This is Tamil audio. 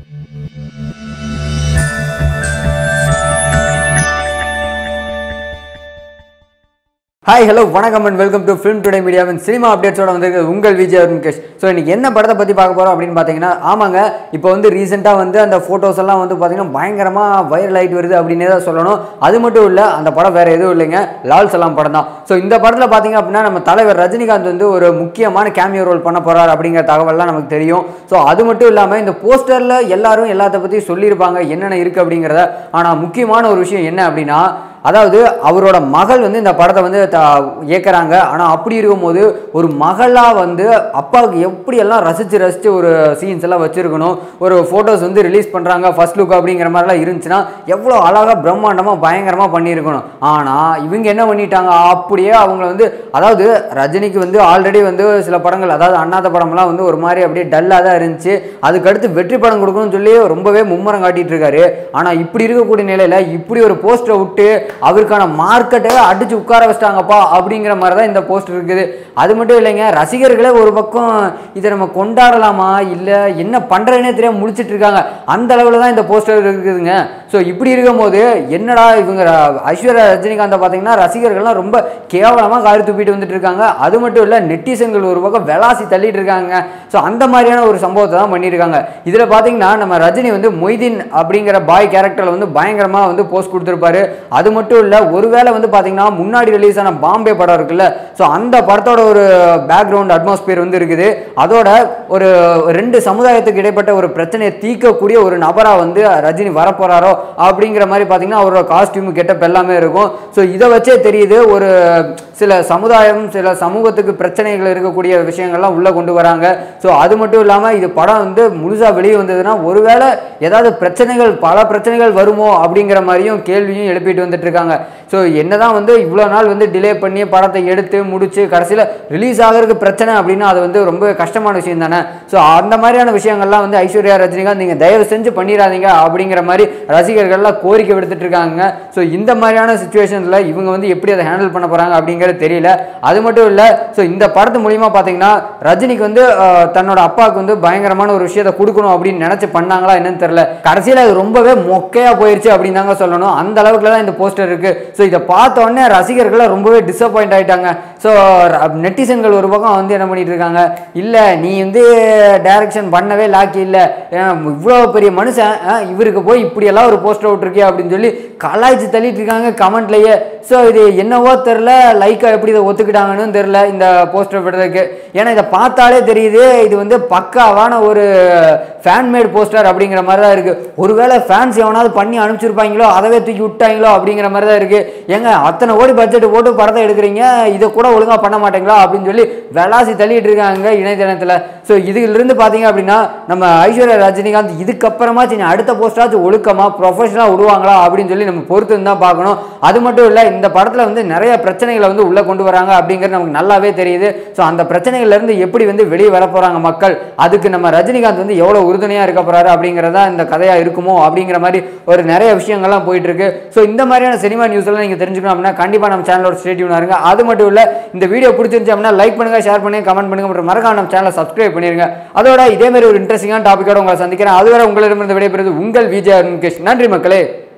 ஹாய் ஹலோ வணக்கம் and welcome to film today மீடியாவின் சினிமா அப்டேட்ஸோட வந்திருக்கு உங்கள் விஜய் அருண் முகேஷ் ஸோ இன்னைக்கு என்ன படத்தை பற்றி பார்க்க போகிறோம் அப்படின்னு பார்த்தீங்கன்னா ஆமாங்க இப்போ வந்து ரீசெண்டாக வந்து அந்த ஃபோட்டோஸ் எல்லாம் வந்து பார்த்தீங்கன்னா பயங்கரமாக வைரல் ஆகிட்டு வருது அப்படின்னே தான் சொல்லணும் அது மட்டும் இல்லை அந்த படம் வேறு எதுவும் இல்லைங்க லால் சலாம் படம் தான் ஸோ இந்த படத்தில் பார்த்தீங்க அப்படின்னா நம்ம தலைவர் ரஜினிகாந்த் வந்து ஒரு முக்கியமான கேமியோ ரோல் பண்ண போகிறார் அப்படிங்கிற தகவல்லாம் நமக்கு தெரியும் ஸோ அது மட்டும் இல்லாமல் இந்த போஸ்டரில் எல்லாரும் எல்லாத்த பற்றி சொல்லியிருப்பாங்க என்னென்ன இருக்குது அப்படிங்கிறத ஆனால் முக்கியமான ஒரு விஷயம் என்ன அப்படின்னா அதாவது அவரோட மகள் வந்து இந்த படத்தை வந்து த இயக்குறாங்க ஆனால் அப்படி இருக்கும்போது ஒரு மகளாக வந்து அப்பாவுக்கு எப்படியெல்லாம் ரசித்து ரசித்து ஒரு சீன்ஸ் எல்லாம் வச்சுருக்கணும் ஒரு ஃபோட்டோஸ் வந்து ரிலீஸ் பண்ணுறாங்க ஃபர்ஸ்ட் லுக் அப்படிங்கிற மாதிரிலாம் இருந்துச்சுன்னா எவ்வளோ அழகாக பிரம்மாண்டமாக பயங்கரமாக பண்ணியிருக்கணும் ஆனால் இவங்க என்ன பண்ணிட்டாங்க அப்படியே அவங்கள வந்து அதாவது ரஜினிக்கு வந்து ஆல்ரெடி வந்து சில படங்கள் அதாவது அண்ணாத்த படம்லாம் வந்து ஒரு மாதிரி அப்படியே டல்லாக தான் இருந்துச்சு அதுக்கடுத்து வெற்றி படம் கொடுக்கணும்னு சொல்லி ரொம்பவே மும்முரம் காட்டிட்டு இருக்காரு ஆனால் இப்படி இருக்கக்கூடிய நிலையில் இப்படி ஒரு போஸ்டரை விட்டு அவருக்கான மார்க்கெட்டை அடிச்சு உட்கார வச்சிட்டாங்கப்பா அப்படிங்கிற மாதிரி தான் இந்த போஸ்டர் இருக்குது அது மட்டும் இல்லைங்க ரசிகர்களே ஒரு பக்கம் இதை நம்ம கொண்டாடலாமா இல்லை என்ன பண்ணுறதுனே தெரியாம முழிச்சிட்டு இருக்காங்க அந்த அளவில் தான் இந்த போஸ்டர் இருக்குதுங்க ஸோ இப்படி இருக்கும்போது என்னடா இவங்க ர- ஐஸ்வர்யா ரஜினிகாந்தை பார்த்தீங்கன்னா ரசிகர்கள்லாம் ரொம்ப கேவலமாக காரி துப்பிட்டு வந்துட்டு இருக்காங்க அது மட்டும் இல்லை நெட்டிசன்கள் ஒரு பக்கம் வெலாசி தள்ளிட்டு இருக்காங்க ஸோ அந்த மாதிரியான ஒரு சம்பவத்தை தான் பண்ணியிருக்காங்க இதில் பார்த்தீங்கன்னா நம்ம ரஜினி வந்து மொய்தீன் அப்படிங்கிற பாய் கேரக்டரில் வந்து பயங்கரமாக வந்து போஸ்ட் கொடுத்துருப்பாரு அது மட்டும் இல்லை ஒருவேளை வந்து பார்த்தீங்கன்னா முன்னாடி ரிலீஸ் ஆன பாம்பே படம் இருக்குல்ல ஸோ அந்த படத்தோட ஒரு பேக்ரவுண்ட் அட்மாஸ்பியர் வந்து இருக்குது அதோட ஒரு ரெண்டு சமுதாயத்துக்கு இடைப்பட்ட ஒரு பிரச்சனையை தீர்க்கக்கூடிய ஒரு நபராக வந்து ரஜினி வரப்போறாரோ அப்படிங்கிற மாதிரி பார்த்தீங்கன்னா அவரோட காஸ்டியூம் கெட்டப் எல்லாமே இருக்கும் ஸோ இதை வச்சே தெரியுது ஒரு சில சமுதாயம் சில சமூகத்துக்கு பிரச்சனைகள் இருக்கக்கூடிய விஷயங்கள்லாம் உள்ளே கொண்டு வராங்க ஸோ அது மட்டும் இல்லாமல் இது படம் வந்து முழுசாக வெளியே வந்ததுன்னா ஒருவேளை ஏதாவது பிரச்சனைகள் பல பிரச்சனைகள் வருமோ அப்படிங்கிற மாதிரியும் கேள்வியும் எழுப்பிட்டு வந்துட்டு இருக்காங்க ஸோ என்னதான் வந்து இவ்வளோ நாள் வந்து டிலே பண்ணி படத்தை எடுத்து முடிச்சு கடைசியில் ரிலீஸ் ஆகிறதுக்கு பிரச்சனை அப்படின்னா அது வந்து ரொம்ப கஷ்டமான விஷயம் தானே ஸோ அந்த மாதிரியான விஷயங்கள்லாம் வந்து ஐஸ்வர்யா ரஜினிகாந்த் நீங்கள் தயவு செஞ்சு பண்ணிடாதீங்க அப்படிங்கிற மாதிரி ரசிகர்கள்லாம் கோரிக்கை விடுத்துட்டு இருக்காங்க ஸோ இந்த மாதிரியான சுச்சுவேஷனில் இவங்க வந்து எப்படி அதை ஹேண்டில் பண்ண போகிறாங்க அப்படிங்கிறது தெரியல அது மட்டும் இல்லை ஸோ இந்த படத்து மூலியமாக பார்த்தீங்கன்னா ரஜினிக்கு வந்து அஹ், தன்னோட அப்பாவுக்கு வந்து பயங்கரமான ஒரு விஷயத்தை கொடுக்கணும் அப்படின்னு நினச்சி பண்ணாங்களா என்னன்னு தெரியல கடைசியில் அது ரொம்பவே மொக்கையாக போயிருச்சு அப்படின்னு தாங்க சொல்லணும் அந்த அளவுக்கு தான் இந்த போஸ்டர் இருக்கு ஸோ இதை பார்த்த உடனே ரசிகர்கள்லாம் ரொம்பவே டிசப்பாயிண்ட் ஆயிட்டாங்க ஸோ நெட்டிசன்கள் ஒரு பக்கம் வந்து என்ன பண்ணிட்டு இருக்காங்க இல்லை நீ வந்து டைரக்ஷன் பண்ணவே லாக்கி இல்லை இவ்வளோ பெரிய மனுஷன் அஹ், இவருக்கு போய் இப்படியெல்லாம் ஒரு போஸ்டர் விட்டுருக்கே அப்படின்னு சொல்லி கலாய்ச்சி தள்ளிட்டு இருக்காங்க கமெண்ட்லயே ஸோ இது என்னவோ தெரில லைக்கா எப்படி இதை ஒத்துக்கிட்டாங்கன்னு தெரில இந்த போஸ்டர் விடுறதுக்கு ஏன்னா இதை பார்த்தாலே தெரியுது இது வந்து பக்காவான ஒரு ஃபேன் மேட் போஸ்டர் அப்படிங்கிற மாதிரி தான் இருக்கு ஒருவேளை ஃபேன்ஸ் எவனாவது பண்ணி அனுப்பிச்சிருப்பாங்களோ அதவே தூக்கி விட்டாங்களோ அப்படிங்கிற மாதிரி தான் இருக்கு ஏங்க அத்தனை கோடி பட்ஜெட் போட்டு படத்தை எடுக்கிறீங்க இதை கூட ஒழுங்கா பண்ண மாட்டீங்களா அப்படின்னு சொல்லி வெலாசி தள்ளிட்டு இருக்காங்க இணையதளத்தில் ஸோ இதிலிருந்து பார்த்தீங்க அப்படின்னா நம்ம ஐஸ்வர்யா ரஜினிகாந்த் இதுக்கப்புறமா சின்ன அடுத்த போஸ்டாச்சும் ஒழுக்கமாக ப்ரொஃபஷனலாக விடுவாங்களா அப்படின்னு சொல்லி நம்ம பொறுத்து தான் பார்க்கணும் அது மட்டும் இல்லை இந்த படத்தில் வந்து நிறைய பிரச்சனைகளை வந்து உள்ளே கொண்டு வராங்க அப்படிங்கிறது நமக்கு நல்லாவே தெரியுது ஸோ அந்த பிரச்சனைகள்ல இருந்து எப்படி வந்து வெளியே வர போகிறாங்க மக்கள் அதுக்கு நம்ம ரஜினிகாந்த் வந்து எவ்வளோ உறுதுணையாக இருக்க போறாரு அப்படிங்கிறதா இந்த கதையாக இருக்குமோ அப்படிங்கிற மாதிரி ஒரு நிறைய விஷயங்கள்லாம் போயிட்டு இருக்கு ஸோ இந்த மாதிரியான சினிமா நியூஸ் எல்லாம் நீங்கள் தெரிஞ்சுக்கணும் அப்படின்னா கண்டிப்பாக நம்ம சேனலோட ஸ்டேட்யூனாக இருங்க அது மட்டும் இல்லை இந்த வீடியோ பிடிச்சிருந்துச்சு அப்படின்னா லைக் பண்ணுங்க ஷேர் பண்ணுங்க கமெண்ட் பண்ணுங்க மற்றும் மறக்காம நம்ம சேனலை சப்ஸ்கிரைப் பண்ணிருங்க அதோட இதே மாதிரி ஒரு இன்ட்ரெஸ்டிங்கான டாப்பிக்கோட உங்களை சந்திக்கிறேன் அதுவரை உங்களிடமிருந்து விடைபெறுவது உங்கள் விஜய் முகேஷ் நன்றி மக்களே